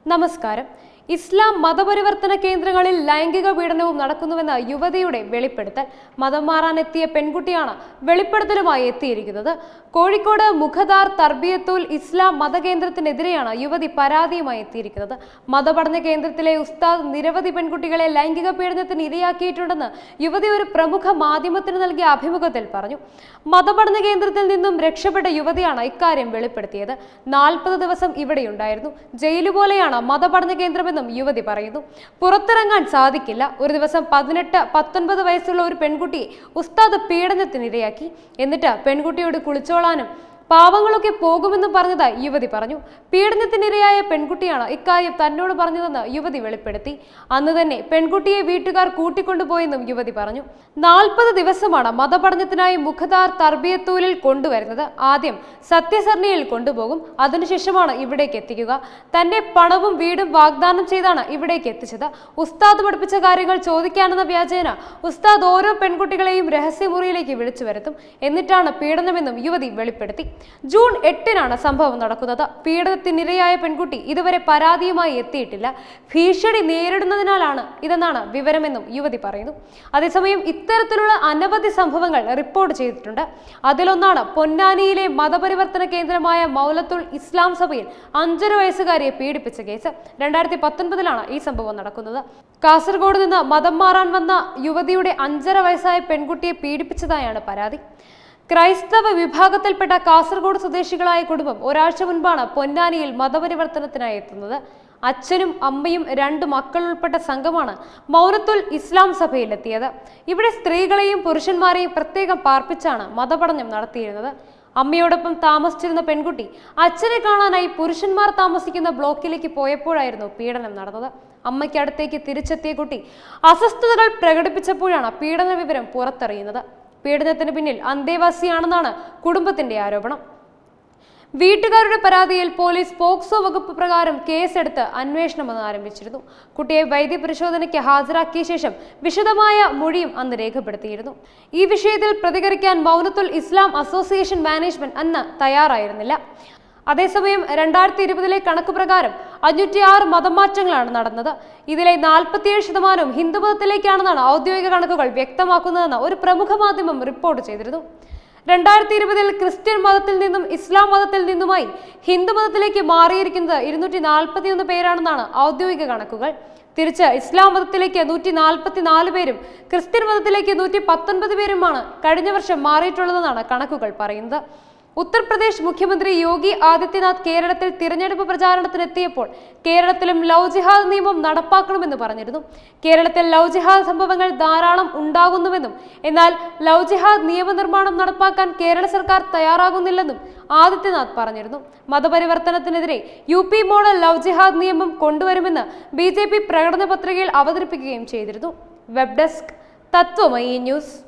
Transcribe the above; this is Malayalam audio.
നമസ്കാരം ഇസ്ലാം മതപരിവർത്തന കേന്ദ്രങ്ങളിൽ ലൈംഗിക പീഡനവും നടക്കുന്നുവെന്ന യുവതിയുടെ വെളിപ്പെടുത്തൽ മതം മാറാനെത്തിയ പെൺകുട്ടിയാണ് വെളിപ്പെടുത്തലുമായി എത്തിയിരിക്കുന്നത് കോഴിക്കോട് മുഖദാർ തർബിയത്തുൽ ഇസ്ലാം മതകേന്ദ്രത്തിനെതിരെയാണ് യുവതി പരാതിയുമായി എത്തിയിരിക്കുന്നത് മതപഠന കേന്ദ്രത്തിലെ ഉസ്താദ് നിരവധി പെൺകുട്ടികളെ ലൈംഗിക പീഡനത്തിന് ഇരയാക്കിയിട്ടുണ്ടെന്ന് യുവതി ഒരു പ്രമുഖ മാധ്യമത്തിന് നൽകിയ അഭിമുഖത്തിൽ പറഞ്ഞു മതപഠന കേന്ദ്രത്തിൽ നിന്നും രക്ഷപ്പെട്ട യുവതിയാണ് ഇക്കാര്യം വെളിപ്പെടുത്തിയത് നാൽപ്പത് ദിവസം ഇവിടെയുണ്ടായിരുന്നു ജയിലു പോലെയാണ് മതപഠന കേന്ദ്രമെന്നും യുവതി പറയുന്നു പുറത്തിറങ്ങാൻ സാധിക്കില്ല ഒരു ദിവസം പതിനെട്ട് പത്തൊൻപത് വയസ്സുള്ള ഒരു പെൺകുട്ടിയെ ഉസ്താദ് പീഡനത്തിനിരയാക്കി എന്നിട്ട് പെൺകുട്ടിയോട് കുളിച്ചോളാനും പാവങ്ങളൊക്കെ പോകുമെന്ന് പറഞ്ഞതായി യുവതി പറഞ്ഞു പീഡനത്തിനിരയായ പെൺകുട്ടിയാണ് ഇക്കാര്യം തന്നോട് പറഞ്ഞതെന്ന് യുവതി വെളിപ്പെടുത്തി അന്ന് തന്നെ പെൺകുട്ടിയെ വീട്ടുകാർ കൂട്ടിക്കൊണ്ടുപോയെന്നും യുവതി പറഞ്ഞു നാൽപ്പത് ദിവസമാണ് മതപഠനത്തിനായി മുഖദാർ തർബിയത്തൂലിൽ കൊണ്ടുവരുന്നത് ആദ്യം സത്യസരണിയിൽ കൊണ്ടുപോകും അതിനുശേഷമാണ് ഇവിടേക്ക് എത്തിക്കുക തന്റെ പണവും വീടും വാഗ്ദാനം ചെയ്താണ് ഇവിടേക്ക് എത്തിച്ചത് ഉസ്താദ് പഠിപ്പിച്ച കാര്യങ്ങൾ ചോദിക്കാനെന്ന വ്യാജേന ഉസ്താദ് ഓരോ പെൺകുട്ടികളെയും രഹസ്യമുറിയിലേക്ക് വിളിച്ചു വരുത്തും എന്നിട്ടാണ് പീഡനമെന്നും യുവതി വെളിപ്പെടുത്തി ജൂൺ എട്ടിനാണ് സംഭവം നടക്കുന്നത് പീഡനത്തിനിരയായ പെൺകുട്ടി ഇതുവരെ പരാതിയുമായി എത്തിയിട്ടില്ല ഭീഷണി നേരിടുന്നതിനാലാണ് ഇതെന്നാണ് വിവരമെന്നും യുവതി പറയുന്നു അതേസമയം ഇത്തരത്തിലുള്ള അനവധി സംഭവങ്ങൾ റിപ്പോർട്ട് ചെയ്തിട്ടുണ്ട് അതിലൊന്നാണ് പൊന്നാനിയിലെ മതപരിവർത്തന കേന്ദ്രമായ മൗലത്തുൽ ഇസ്ലാം സഭയിൽ അഞ്ചര വയസ്സുകാരിയെ പീഡിപ്പിച്ച കേസ് രണ്ടായിരത്തി പത്തൊൻപതിലാണ് ഈ സംഭവം നടക്കുന്നത് കാസർഗോഡ് നിന്ന് മതം മാറാൻ വന്ന യുവതിയുടെ അഞ്ചര വയസ്സായ പെൺകുട്ടിയെ പീഡിപ്പിച്ചതായാണ് പരാതി ക്രൈസ്തവ വിഭാഗത്തിൽപ്പെട്ട കാസർഗോഡ് സ്വദേശികളായ കുടുംബം ഒരാഴ്ച മുൻപാണ് പൊന്നാനിയിൽ മതപരിവർത്തനത്തിനായി എത്തുന്നത് അച്ഛനും അമ്മയും രണ്ട് മക്കൾ ഉൾപ്പെട്ട സംഘമാണ് മൗനത്തുൽ ഇസ്ലാം സഭയിലെത്തിയത് ഇവിടെ സ്ത്രീകളെയും പുരുഷന്മാരെയും പ്രത്യേകം പാർപ്പിച്ചാണ് മതപഠനം നടത്തിയിരുന്നത് അമ്മയോടൊപ്പം താമസിച്ചിരുന്ന പെൺകുട്ടി അച്ഛനെ കാണാനായി പുരുഷന്മാർ താമസിക്കുന്ന ബ്ലോക്കിലേക്ക് പോയപ്പോഴായിരുന്നു പീഡനം നടന്നത് അമ്മയ്ക്ക് അടുത്തേക്ക് തിരിച്ചെത്തിയ കുട്ടി അസ്വസ്ഥതകൾ പ്രകടിപ്പിച്ചപ്പോഴാണ് പീഡന വിവരം പുറത്തറിയുന്നത് പീഡനത്തിന് പിന്നിൽ അന്തേവാസിയാണെന്നാണ് കുടുംബത്തിന്റെ ആരോപണം വീട്ടുകാരുടെ പരാതിയിൽ പോലീസ് പോക്സോ വകുപ്പ് പ്രകാരം കേസെടുത്ത് അന്വേഷണം അന്ന് ആരംഭിച്ചിരുന്നു കുട്ടിയെ വൈദ്യപരിശോധനയ്ക്ക് ഹാജരാക്കിയ ശേഷം വിശദമായ മൊഴിയും അന്ന് രേഖപ്പെടുത്തിയിരുന്നു ഈ വിഷയത്തിൽ പ്രതികരിക്കാൻ മൗനത്തുൽ ഇസ്ലാം അസോസിയേഷൻ മാനേജ്മെന്റ് അന്ന് തയ്യാറായിരുന്നില്ല അതേസമയം രണ്ടായിരത്തി ഇരുപതിലെ കണക്ക് പ്രകാരം അഞ്ഞൂറ്റി ആറ് മതമാറ്റങ്ങളാണ് നടന്നത് ഇതിലെ നാൽപ്പത്തിയേഴ് ശതമാനവും ഹിന്ദുമതത്തിലേക്കാണെന്നാണ് ഔദ്യോഗിക കണക്കുകൾ വ്യക്തമാക്കുന്നതെന്ന് ഒരു പ്രമുഖ മാധ്യമം റിപ്പോർട്ട് ചെയ്തിരുന്നു രണ്ടായിരത്തി ഇരുപതിൽ ക്രിസ്ത്യൻ മതത്തിൽ നിന്നും ഇസ്ലാം മതത്തിൽ നിന്നുമായി ഹിന്ദു മതത്തിലേക്ക് മാറിയിരിക്കുന്നത് ഇരുന്നൂറ്റി നാൽപ്പത്തിയൊന്ന് പേരാണെന്നാണ് ഔദ്യോഗിക കണക്കുകൾ തിരിച്ച് ഇസ്ലാം മതത്തിലേക്ക് നൂറ്റി നാൽപ്പത്തി നാല് പേരും ക്രിസ്ത്യൻ മതത്തിലേക്ക് നൂറ്റി പത്തൊൻപത് പേരുമാണ് കഴിഞ്ഞ വർഷം മാറിയിട്ടുള്ളതെന്നാണ് കണക്കുകൾ പറയുന്നത് ഉത്തർപ്രദേശ് മുഖ്യമന്ത്രി യോഗി ആദിത്യനാഥ് കേരളത്തിൽ തിരഞ്ഞെടുപ്പ് പ്രചാരണത്തിനെത്തിയപ്പോൾ കേരളത്തിലും ലവ് ജിഹാദ് നിയമം നടപ്പാക്കണമെന്ന് പറഞ്ഞിരുന്നു കേരളത്തിൽ ലവ് ജിഹാദ് സംഭവങ്ങൾ ധാരാളം ഉണ്ടാകുന്നുവെന്നും എന്നാൽ ലവ് ജിഹാദ് നിയമനിർമ്മാണം നടപ്പാക്കാൻ കേരള സർക്കാർ തയ്യാറാകുന്നില്ലെന്നും ആദിത്യനാഥ് പറഞ്ഞിരുന്നു മതപരിവർത്തനത്തിനെതിരെ യു പി മോഡൽ ലവ് ജിഹാദ് നിയമം കൊണ്ടുവരുമെന്ന് ബി ജെ പി പ്രകടന പത്രികയിൽ അവതരിപ്പിക്കുകയും ചെയ്തിരുന്നു വെബ് ഡെസ്ക് തത്വമയി ന്യൂസ്